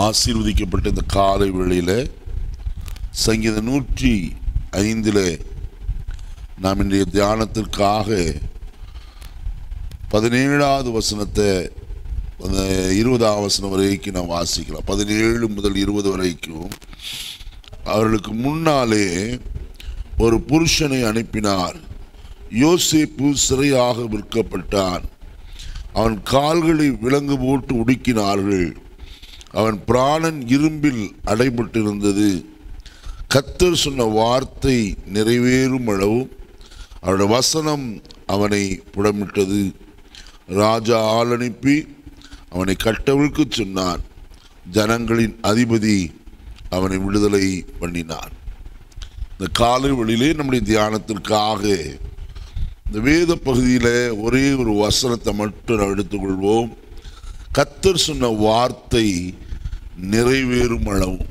ஆசீர்வதிக்கப்பட்ட இந்த காலை வேளையில் சங்கீத நூற்றி ஐந்தில் நாம் இன்றைய தியானத்திற்காக பதினேழாவது வசனத்தை அந்த இருபதாம் வசனம் வரைக்கும் நாம் வாசிக்கலாம் பதினேழு முதல் இருபது வரைக்கும் அவர்களுக்கு முன்னாலே ஒரு புருஷனை அனுப்பினார் யோசேப்பு சிறையாக விற்கப்பட்டான் அவன் கால்களை விலங்கு போட்டு உடுக்கினார்கள் அவன் பிராணன் இரும்பில் அடைபட்டிருந்தது கத்தர் சொன்ன வார்த்தை நிறைவேறும் அளவும் அவருடைய வசனம் அவனை புடமிட்டது ராஜா ஆள் அனுப்பி அவனை கட்டவிழ்க்கு சொன்னான் ஜனங்களின் அதிபதி அவனை விடுதலை பண்ணினான் இந்த காலை வழியிலே நம்முடைய தியானத்திற்காக இந்த வேத பகுதியில் ஒரே ஒரு வசனத்தை மட்டும் நாம் எடுத்துக்கொள்வோம் கத்தர் சொன்ன வார்த்தை நிறைவேறும் அளவும்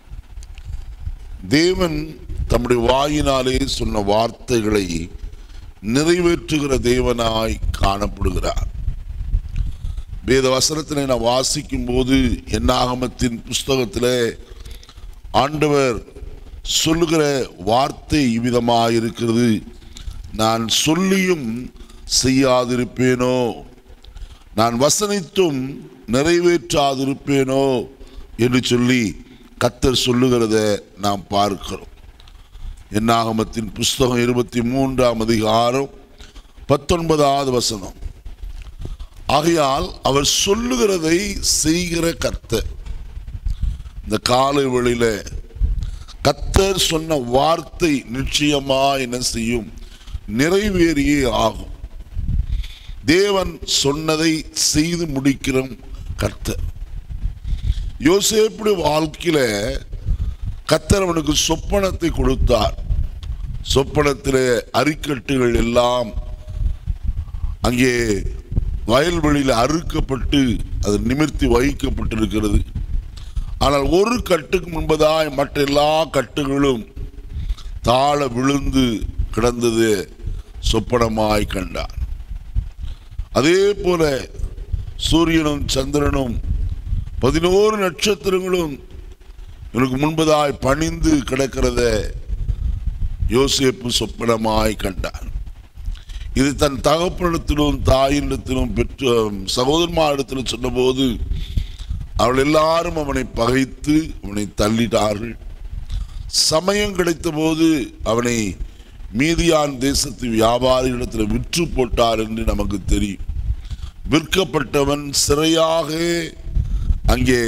தேவன் தம்முடைய வாயினாலே சொன்ன வார்த்தைகளை நிறைவேற்றுகிற தேவனாய் காணப்படுகிறார் வேத வசனத்தினை நான் வாசிக்கும் போது என்னாகமத்தின் புஸ்தகத்தில் ஆண்டவர் சொல்லுகிற வார்த்தை இவ்விதமாக இருக்கிறது நான் சொல்லியும் செய்யாதிருப்பேனோ நான் வசனித்தும் நிறைவேற்றாதிருப்பேனோ என்று சொல்லி கத்தர் சொல்லுகிறத நாம் பார்க்கிறோம் என்னாகமத்தின் புஸ்தகம் இருபத்தி மூன்றாம் அதிகாரம் பத்தொன்பதாவது வசனம் ஆகையால் அவர் சொல்லுகிறதை செய்கிற கர்த்தர் இந்த காலை வழியில கத்தர் சொன்ன வார்த்தை நிச்சயமா என்ன செய்யும் நிறைவேறியே ஆகும் தேவன் சொன்னதை செய்து முடிக்கிற கர்த்தர் யோசேப்புடைய வாழ்க்கையில கத்தர் அவனுக்கு சொப்பனத்தை கொடுத்தார் சொப்பனத்திலே அரிக்கட்டுகள் எல்லாம் அங்கே வயல்வெளியில் அறுக்கப்பட்டு அது நிமிர்த்தி வைக்கப்பட்டிருக்கிறது ஆனால் ஒரு கட்டுக்கு முன்பதாய் மற்ற எல்லா கட்டுகளும் தாழ விழுந்து கிடந்தது சொப்பனமாய் கண்டார் அதே போல சூரியனும் சந்திரனும் பதினோரு நட்சத்திரங்களும் இவனுக்கு முன்பதாய் பணிந்து கிடக்கிறத யோசேப்பு சொப்பனமாய் கண்டார் இது தன் தகப்பனிடத்திலும் தாயினிடத்திலும் பெற்ற சகோதரமாரிடத்திலும் சொன்னபோது அவள் எல்லாரும் அவனை பகைத்து அவனை தள்ளிட்டார்கள் சமயம் கிடைத்த போது அவனை மீதியான் தேசத்து வியாபாரிகளிடத்தில் விற்று போட்டார் என்று நமக்கு தெரியும் விற்கப்பட்டவன் சிறையாக அங்கே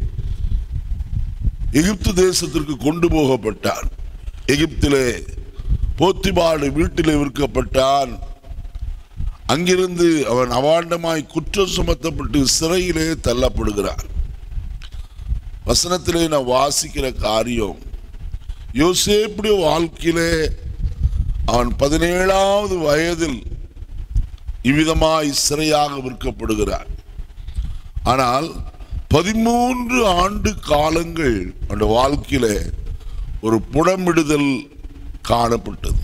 எகிப்து தேசத்திற்கு கொண்டு போகப்பட்டான் எகிப்திலே போத்திபாடு வீட்டிலே விற்கப்பட்டான் அங்கிருந்து அவன் அவாண்டமாய் குற்றம் சுமத்தப்பட்டு சிறையிலே தள்ளப்படுகிறான் வசனத்திலே நான் வாசிக்கிற காரியம் யோசேப்புடைய வாழ்க்கையிலே அவன் பதினேழாவது வயதில் இவ்விதமாய் சிறையாக விற்கப்படுகிறான் ஆனால் பதிமூன்று ஆண்டு காலங்கள் அவனுடைய வாழ்க்கையில ஒரு புடமிடுதல் காணப்பட்டது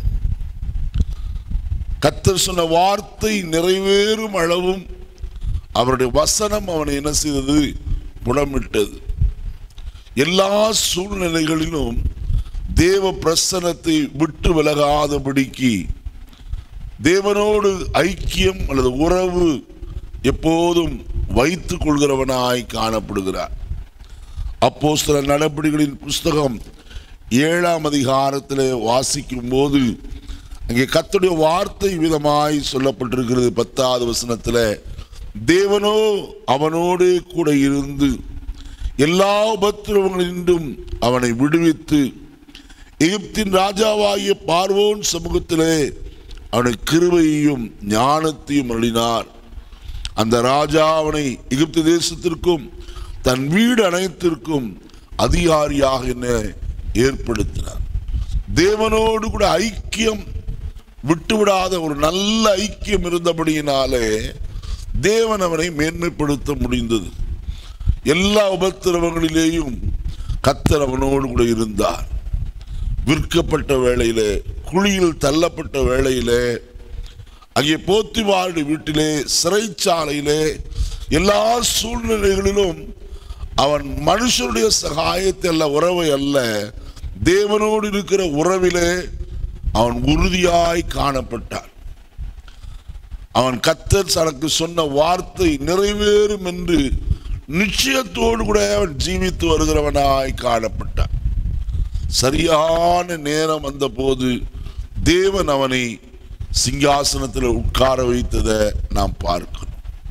கத்தர் சொன்ன வார்த்தை நிறைவேறும் அளவும் அவருடைய வசனம் அவனை என்ன செய்தது புடமிட்டது எல்லா சூழ்நிலைகளிலும் தேவ பிரசனத்தை விட்டு விலகாதபடிக்கு தேவனோடு ஐக்கியம் அல்லது உறவு எப்போதும் வைத்துக் கொள்கிறவனாய் காணப்படுகிறார் அப்போ சில நடவடிக்கைகளின் புஸ்தகம் ஏழாம் அதிகாரத்தில் வாசிக்கும் போது அங்கே கத்துடைய வார்த்தை விதமாய் சொல்லப்பட்டிருக்கிறது பத்தாவது வசனத்தில் தேவனோ அவனோடு கூட இருந்து எல்லா உபத்திரவங்களின்றும் அவனை விடுவித்து எகிப்தின் ராஜாவாகிய பார்வோன் சமூகத்திலே அவனுக்கு கிருபையையும் ஞானத்தையும் அருளினார் அந்த ராஜா அவனை எகிப்து தேசத்திற்கும் தன் வீடு அனைத்திற்கும் அதிகாரியாக என்ன ஏற்படுத்தினார் தேவனோடு கூட ஐக்கியம் விட்டுவிடாத ஒரு நல்ல ஐக்கியம் இருந்தபடியினாலே தேவன் அவனை மேன்மைப்படுத்த முடிந்தது எல்லா உபத்திரவங்களிலேயும் கத்தர் அவனோடு கூட இருந்தார் விற்கப்பட்ட வேளையிலே குழியில் தள்ளப்பட்ட வேளையிலே அங்கே போத்திவாருடைய வீட்டிலே சிறைச்சாலையிலே எல்லா சூழ்நிலைகளிலும் அவன் மனுஷனுடைய சகாயத்தை அல்ல உறவை அல்ல தேவனோடு இருக்கிற உறவிலே அவன் உறுதியாய் காணப்பட்டான் அவன் கத்தர் தனக்கு சொன்ன வார்த்தை நிறைவேறும் என்று நிச்சயத்தோடு கூட அவன் ஜீவித்து வருகிறவனாய் காணப்பட்டான் சரியான நேரம் வந்தபோது தேவன் அவனை சிங்காசனத்தில் உட்கார வைத்ததை நாம் பார்க்கிறோம்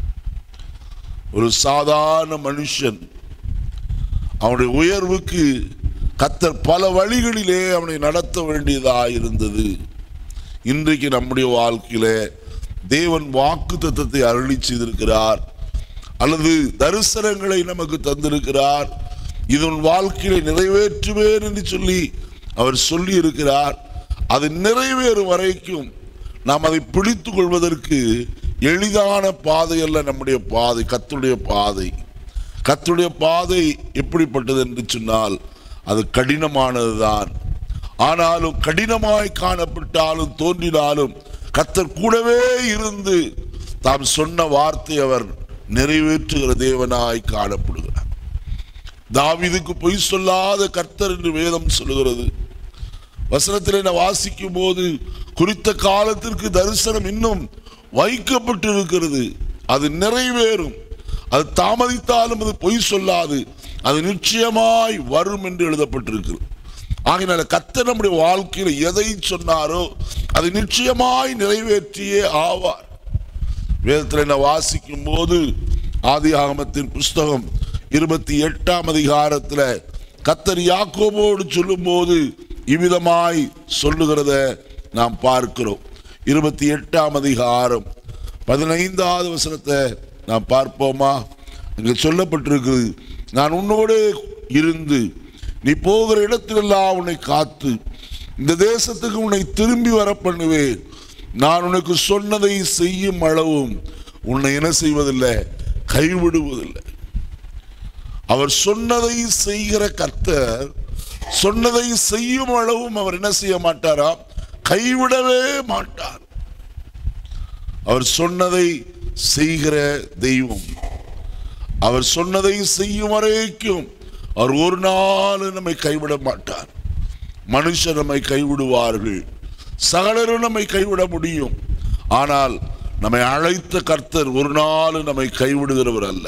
ஒரு சாதாரண மனுஷன் அவனுடைய உயர்வுக்கு கத்தர் பல வழிகளிலே அவனை நடத்த வேண்டியதாக இருந்தது இன்றைக்கு நம்முடைய வாழ்க்கையில தேவன் வாக்கு தத்தத்தை அருளி செய்திருக்கிறார் அல்லது தரிசனங்களை நமக்கு தந்திருக்கிறார் இது உன் வாழ்க்கையில நிறைவேற்றுவேன் என்று சொல்லி அவர் சொல்லி இருக்கிறார் அது நிறைவேறும் வரைக்கும் நாம் அதை பிடித்து கொள்வதற்கு எளிதான பாதை அல்ல நம்முடைய பாதை கத்துடைய பாதை கத்துடைய பாதை எப்படிப்பட்டது என்று சொன்னால் அது கடினமானதுதான் ஆனாலும் கடினமாய் காணப்பட்டாலும் தோன்றினாலும் கத்தர் கூடவே இருந்து தாம் சொன்ன வார்த்தை அவர் நிறைவேற்றுகிற தேவனாய் காணப்படுகிறார் தாவீதுக்கு பொய் சொல்லாத கர்த்தர் என்று வேதம் சொல்லுகிறது வசனத்தில் நான் வாசிக்கும் போது குறித்த காலத்திற்கு தரிசனம் இன்னும் வைக்கப்பட்டிருக்கிறது அது நிறைவேறும் அது தாமதித்தாலும் அது பொய் சொல்லாது அது நிச்சயமாய் வரும் என்று எழுதப்பட்டிருக்கிறது ஆகையினால கர்த்தர் நம்முடைய வாழ்க்கையில் எதை சொன்னாரோ அது நிச்சயமாய் நிறைவேற்றியே ஆவார் வேதத்தில் நான் வாசிக்கும் போது ஆதி ஆகமத்தின் புஸ்தகம் இருபத்தி எட்டாம் அதிகாரத்தில் கத்தர் யாக்கோபோடு சொல்லும்போது இவ்விதமாய் சொல்லுகிறத நாம் பார்க்கிறோம் இருபத்தி எட்டாம் அதிகாரம் பதினைந்தாவது வசனத்தை நாம் பார்ப்போமா இங்கே சொல்லப்பட்டிருக்குது நான் உன்னோடு இருந்து நீ போகிற இடத்திலெல்லாம் உன்னை காத்து இந்த தேசத்துக்கு உன்னை திரும்பி வர பண்ணுவேன் நான் உனக்கு சொன்னதை செய்யும் அளவும் உன்னை என்ன செய்வதில்லை கைவிடுவதில்லை அவர் சொன்னதை செய்கிற கர்த்தர் சொன்னதை செய்யும் அளவும் அவர் என்ன செய்ய மாட்டாராம் கைவிடவே மாட்டார் அவர் சொன்னதை செய்கிற தெய்வம் அவர் சொன்னதை செய்யும் வரைக்கும் அவர் ஒரு நாள் நம்மை கைவிட மாட்டார் மனுஷர் நம்மை கைவிடுவார்கள் சகலரும் நம்மை கைவிட முடியும் ஆனால் நம்மை அழைத்த கர்த்தர் ஒரு நாள் நம்மை கைவிடுகிறவர் அல்ல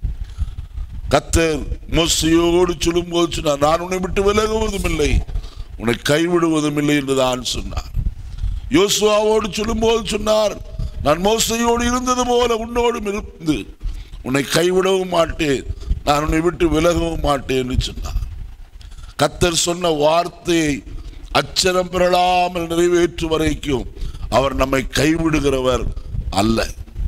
கர்த்தர் மோசையோடு சொல்லும்போது சொன்னார் நான் உன்னை விட்டு விலகுவதும் இல்லை உன்னை கைவிடுவதும் இல்லை என்று தான் சொன்னார் யோசுவாவோடு சொல்லும்போது சொன்னார் நான் மோசையோடு இருந்தது போல உன்னோடும் இருந்து உன்னை கைவிடவும் மாட்டேன் நான் உன்னை விட்டு விலகவும் மாட்டேன் என்று சொன்னார் கத்தர் சொன்ன வார்த்தையை அச்சரம் பெறலாமல் நிறைவேற்றும் வரைக்கும் அவர் நம்மை கைவிடுகிறவர் அல்ல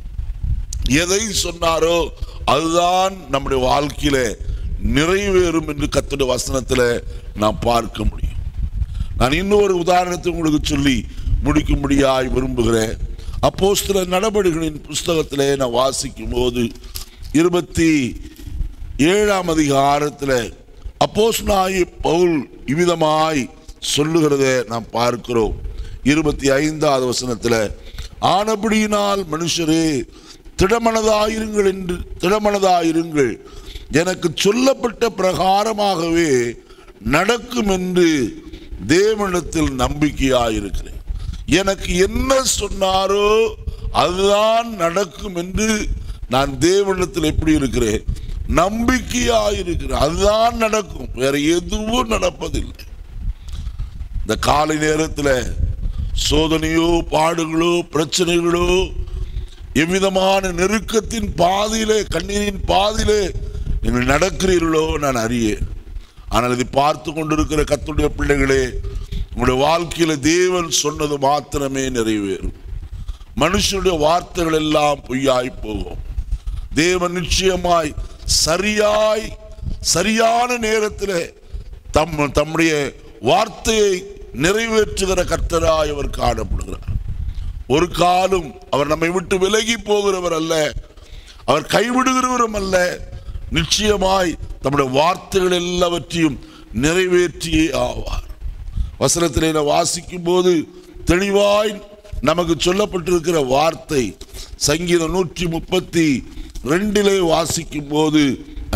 எதை சொன்னாரோ அதுதான் நம்முடைய வாழ்க்கையில நிறைவேறும் என்று கத்துடைய வசனத்துல நாம் பார்க்க முடியும் நான் இன்னொரு உதாரணத்தை உங்களுக்கு சொல்லி முடிக்கும்படியாய் விரும்புகிறேன் அப்போஸ்தல நடவடிக்கைகளின் புஸ்தகத்திலே நான் வாசிக்கும் போது இருபத்தி ஏழாம் அதிகாரத்தில் அப்போஸ்தலனாகிய பவுல் இவ்விதமாய் சொல்லுகிறதை நாம் பார்க்கிறோம் இருபத்தி ஐந்தாவது வசனத்தில் ஆனபடியினால் மனுஷரே திடமனதாயிருங்கள் என்று திடமனதாயிருங்கள் எனக்கு சொல்லப்பட்ட பிரகாரமாகவே நடக்கும் என்று தேவனிடத்தில் நம்பிக்கையாயிருக்கிறேன் எனக்கு என்ன சொன்னாரோ அதுதான் நடக்கும் என்று நான் தேவனிடத்தில் எப்படி இருக்கிறேன் நம்பிக்கையாயிருக்கிறேன் அதுதான் நடக்கும் வேற எதுவும் நடப்பதில்லை இந்த காலை நேரத்தில் சோதனையோ பாடுகளோ பிரச்சனைகளோ எவ்விதமான நெருக்கத்தின் பாதையிலே கண்ணீரின் பாதையிலே நீங்கள் நடக்கிறீர்களோ நான் அறியேன் ஆனால் இதை பார்த்து கொண்டிருக்கிற கத்துடைய பிள்ளைகளே உங்களுடைய வாழ்க்கையில தேவன் சொன்னது மாத்திரமே நிறைவேறும் மனுஷனுடைய வார்த்தைகள் எல்லாம் பொய்யாய் போகும் தேவன் நிச்சயமாய் சரியாய் சரியான நேரத்தில் தம் தம்முடைய வார்த்தையை நிறைவேற்றுகிற கர்த்தராய் அவர் காணப்படுகிறார் ஒரு காலம் அவர் நம்மை விட்டு விலகி போகிறவர் அல்ல அவர் கைவிடுகிறவரும் அல்ல நிச்சயமாய் தம்முடைய வார்த்தைகள் எல்லாவற்றையும் நிறைவேற்றியே ஆவார் வசனத்திலே நான் வாசிக்கும் போது தெளிவாய் நமக்கு சொல்லப்பட்டிருக்கிற வார்த்தை சங்கீதம் நூற்றி முப்பத்தி ரெண்டிலே வாசிக்கும் போது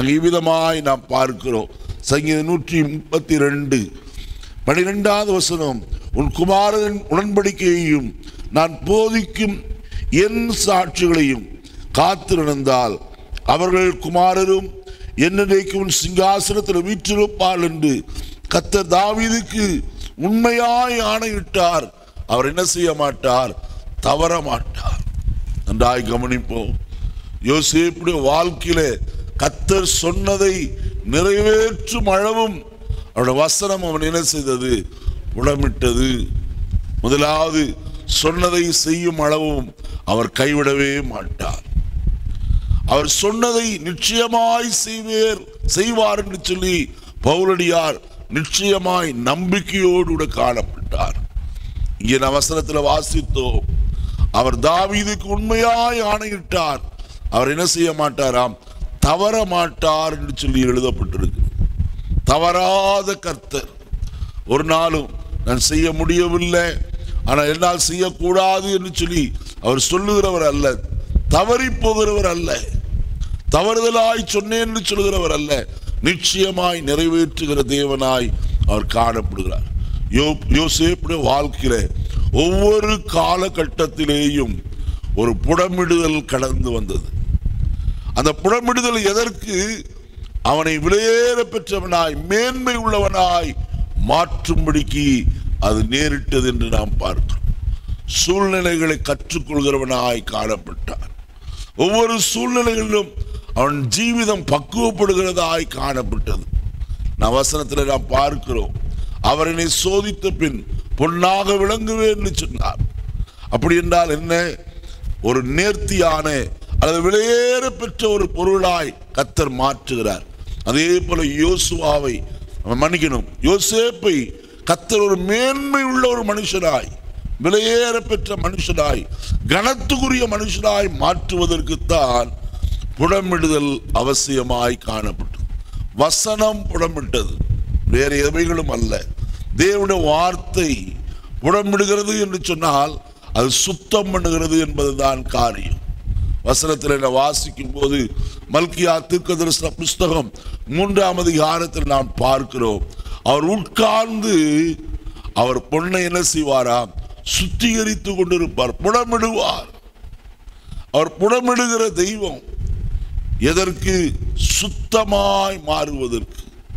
அங்கே இவ்விதமாய் நாம் பார்க்கிறோம் சங்கீதம் நூற்றி முப்பத்தி ரெண்டு பனிரெண்டாவது வசனம் உன் குமாரன் உடன்படிக்கையையும் நான் போதிக்கும் என் சாட்சிகளையும் காத்து நடந்தால் அவர்கள் குமாரரும் என்னைக்கும் உன் சிங்காசனத்தில் வீற்றிருப்பாள் என்று கத்தர் தாவீதுக்கு உண்மையாய் ஆணையிட்டார் அவர் என்ன செய்ய மாட்டார் தவற மாட்டார் நன்றாய் கவனிப்போம் யோசேப்புடைய வாழ்க்கையில கத்தர் சொன்னதை நிறைவேற்றும் அளவும் அவருடைய வசனம் அவன் என்ன செய்தது உடமிட்டது முதலாவது சொன்னதை செய்யும் அளவும் அவர் கைவிடவே மாட்டார் அவர் சொன்னதை நிச்சயமாய் செய்வேர் செய்வார் என்று சொல்லி பவுலடியார் நிச்சயமாய் நம்பிக்கையோடு கூட காணப்பட்டார் இங்கே நான் வசனத்தில் வாசித்தோம் அவர் தாவீதுக்கு உண்மையாய் ஆணையிட்டார் அவர் என்ன செய்ய மாட்டாராம் தவற மாட்டார் என்று சொல்லி எழுதப்பட்டிருக்கு தவறாத கர்த்தர் ஒரு நாளும் நான் செய்ய முடியவில்லை ஆனால் என்னால் செய்யக்கூடாது என்று சொல்லி அவர் சொல்லுகிறவர் அல்ல தவறி போகிறவர் அல்ல தவறுதலாய் சொன்னேன் என்று சொல்கிறவர் அல்ல நிச்சயமாய் நிறைவேற்றுகிற தேவனாய் அவர் காணப்படுகிறார் யோ யோசேப்புடைய வாழ்க்கையில ஒவ்வொரு காலகட்டத்திலேயும் ஒரு புடமிடுதல் கடந்து வந்தது அந்த புடமிடுதல் எதற்கு அவனை விலையேற பெற்றவனாய் மேன்மை உள்ளவனாய் மாற்றும்படிக்கு அது நேரிட்டது என்று நாம் பார்க்கிறோம் சூழ்நிலைகளை கற்றுக்கொள்கிறவனாய் காணப்பட்டான் ஒவ்வொரு சூழ்நிலைகளிலும் அவன் ஜீவிதம் பக்குவப்படுகிறதாய் காணப்பட்டது நான் வசனத்தில் நாம் பார்க்கிறோம் அவர் என்னை சோதித்த பின் பொன்னாக விளங்குவேன் என்று சொன்னார் அப்படி என்றால் என்ன ஒரு நேர்த்தியான அல்லது விலையேற பெற்ற ஒரு பொருளாய் கத்தர் மாற்றுகிறார் அதே போல யோசுவாவை அவன் மன்னிக்கணும் யோசேப்பை கத்தர் ஒரு மேன்மை உள்ள ஒரு மனுஷனாய் விலையேற பெற்ற மனுஷனாய் கனத்துக்குரிய மனுஷனாய் மாற்றுவதற்குத்தான் புடமிடுதல் அவசியமாய் காணப்பட்டது வசனம் புடமிட்டது வேற எவைகளும் அல்ல தேவனுடைய வார்த்தை புடமிடுகிறது என்று சொன்னால் அது சுத்தம் பண்ணுகிறது என்பதுதான் காரியம் வசனத்தில் என்ன வாசிக்கும் போது மல்கியா தீர்க்க தரிசன புஸ்தகம் மூன்றாம் அதிகாரத்தில் நாம் பார்க்கிறோம் அவர் உட்கார்ந்து அவர் பொண்ணை என்ன செய்வாராம் சுத்திகரித்து கொண்டிருப்பார் புடமிடுவார் அவர் புடமிடுகிற தெய்வம் எதற்கு சுத்தமாய் மாறுவதற்கு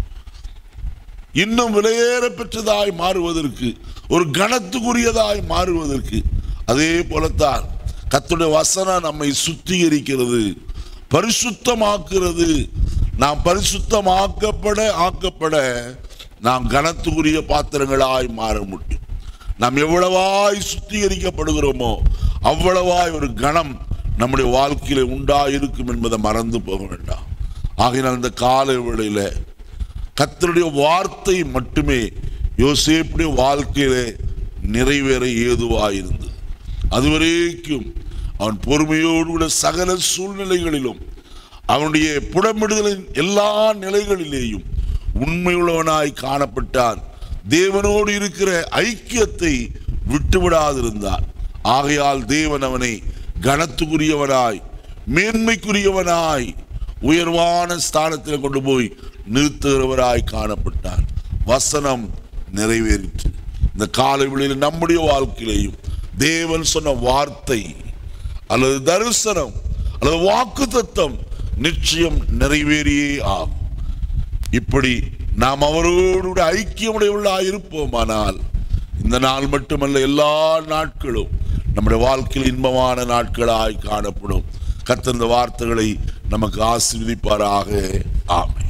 இன்னும் விலையேற பெற்றதாய் மாறுவதற்கு ஒரு கனத்துக்குரியதாய் மாறுவதற்கு அதே போலத்தான் கத்துடைய வசனம் நம்மை சுத்திகரிக்கிறது பரிசுத்தமாக்குறது நாம் பரிசுத்தமாக்கப்பட ஆக்கப்பட நாம் கனத்துக்குரிய பாத்திரங்களாய் மாற முடியும் நாம் எவ்வளவாய் சுத்திகரிக்கப்படுகிறோமோ அவ்வளவாய் ஒரு கணம் நம்முடைய வாழ்க்கையில உண்டாயிருக்கும் என்பதை மறந்து போக வேண்டாம் ஆகையினால் இந்த கால வேளையில கத்தருடைய வார்த்தை மட்டுமே யோசேப்புடைய வாழ்க்கையிலே நிறைவேற ஏதுவாயிருந்தது அதுவரைக்கும் அவன் பொறுமையோடு கூட சகல சூழ்நிலைகளிலும் அவனுடைய புடமிடுதலின் எல்லா நிலைகளிலேயும் உண்மையுள்ளவனாய் காணப்பட்டான் தேவனோடு இருக்கிற ஐக்கியத்தை விட்டுவிடாதிருந்தான் ஆகையால் தேவன் அவனை கனத்துக்குரியவனாய் மேன்மைக்குரியவனாய் உயர்வான ஸ்தானத்தில் கொண்டு போய் நிறுத்துகிறவராய் காணப்பட்டான் வசனம் நிறைவேறிற்று இந்த காலை வேளையில் நம்முடைய வாழ்க்கையிலேயும் தேவன் சொன்ன வார்த்தை அல்லது தரிசனம் அல்லது வாக்கு தத்தம் நிச்சயம் நிறைவேறியே ஆகும் இப்படி நாம் அவரோடு கூட ஐக்கியமுடையவர்களாக இருப்போமானால் இந்த நாள் மட்டுமல்ல எல்லா நாட்களும் நம்முடைய வாழ்க்கையில் இன்பமான நாட்களாய் காணப்படும் கர்த்தர் இந்த வார்த்தைகளை நமக்கு ஆசீர்வதிப்பாராக ஆமென்